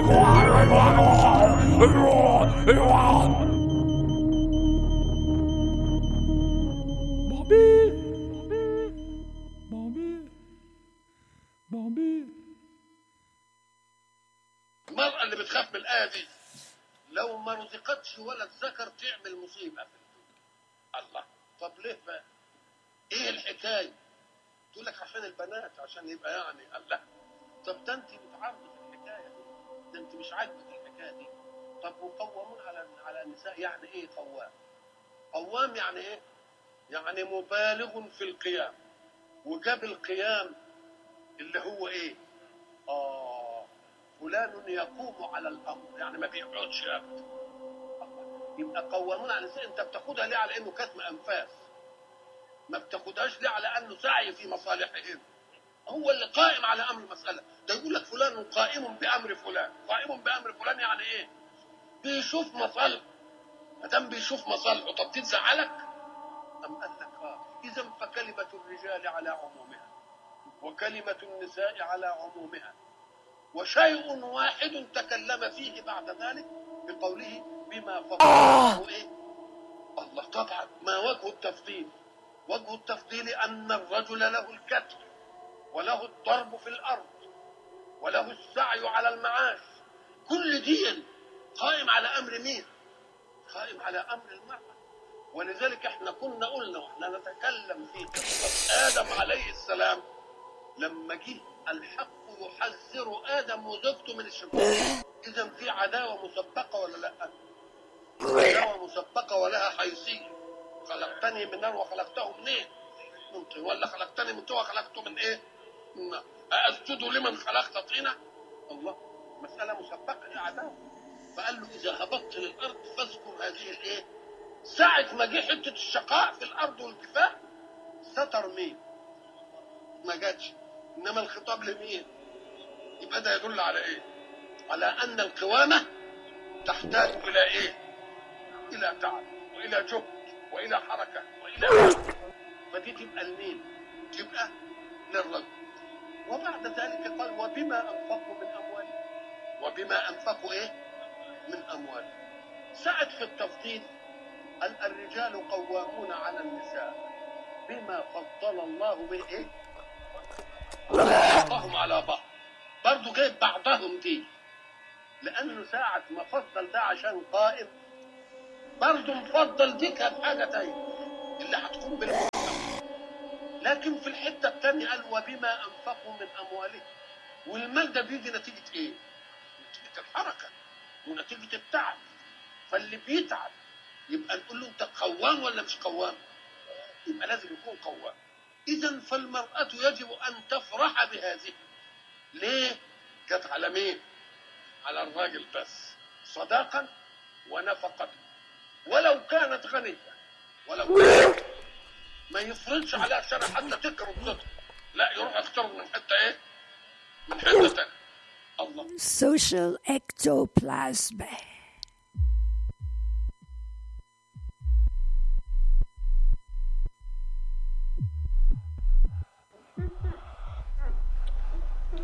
بوبي بوبي بوبي المرأة اللي بتخاف من الآية دي لو ما رزقتش ولد ذكر تعمل مصيبة في الدنيا الله طب ليه بقى؟ ايه الحكاية؟ تقول لك عشان البنات عشان يبقى يعني الله طب ده انت متعرض في الحكاية دي ده انت مش عاجبك الحكاية دي طب وقوامون على على النساء يعني ايه قوام؟ قوام يعني ايه؟ يعني مبالغ في القيام وجاب القيام اللي هو ايه؟ آه فلان يقوم على الامر يعني ما بيقعدش ابدا الله. يبقى قوامون على الانسان انت بتاخدها ليه على انه كتم انفاس ما بتاخدهاش ليه على انه سعي في مصالحهم هو اللي قائم على امر المساله ده يقول لك فلان قائم بامر فلان قائم بامر فلان يعني ايه بيشوف مصالحه ما دام بيشوف مصالحه طب تزعلك ام قال لك اه اذا فكلمه الرجال على عمومها وكلمه النساء على عمومها وشيء واحد تكلم فيه بعد ذلك بقوله بما فضله ايه الله طبعا ما وجه التفضيل وجه التفضيل ان الرجل له الكتف وله الضرب في الارض وله السعي على المعاش كل دين قائم على امر مين قائم على امر المرأة ولذلك احنا كنا قلنا واحنا نتكلم في قصة ادم عليه السلام لما جه الحق يحذر ادم وزوجته من الشيطان اذا في عداوه مسبقه ولا لا عداوه مسبقه ولها حيثيه خلقتني من نار وخلقته منين من طين ولا خلقتني من طين وخلقته من ايه من نار أأسجد لمن خلقت طينة الله مسألة مسبقة دي عداوة فقال له إذا هبطت للأرض فاذكر هذه الإيه ساعة ما جه حتة الشقاء في الأرض والكفاح ستر مين ما جاتش إنما الخطاب لمين يبقى ده يدل على ايه على ان القوامة تحتاج الى ايه الى تعب والى جهد والى حركة والى عمل. فدي تبقى لمين تبقى للرجل وبعد ذلك قال وبما انفقوا من اموالهم وبما انفقوا ايه من اموالهم سعد في التفضيل قال الرجال قوامون على النساء بما فضل الله به ايه بعضهم على بعض برضه جايب بعضهم دي لانه ساعة ما فضل ده عشان قائم برضه مفضل دي كانت حاجة تانية اللي هتكون بالمجتمع لكن في الحتة التانية قال وبما أنفقوا من أموالهم والمال ده بيجي نتيجة إيه؟ نتيجة الحركة ونتيجة التعب فاللي بيتعب يبقى نقول له أنت قوام ولا مش قوام؟ يبقى لازم يكون قوام إذا فالمرأة يجب أن تفرح بهذه ليه؟ كانت على مين؟ على الراجل بس صداقا ونفقة ولو كانت غنية ولو كانت ما يفرضش عليها الشرع حتى تكره صدق لا يروح يختار من حتة ايه؟ من حتة تانية الله Social ectoplasm.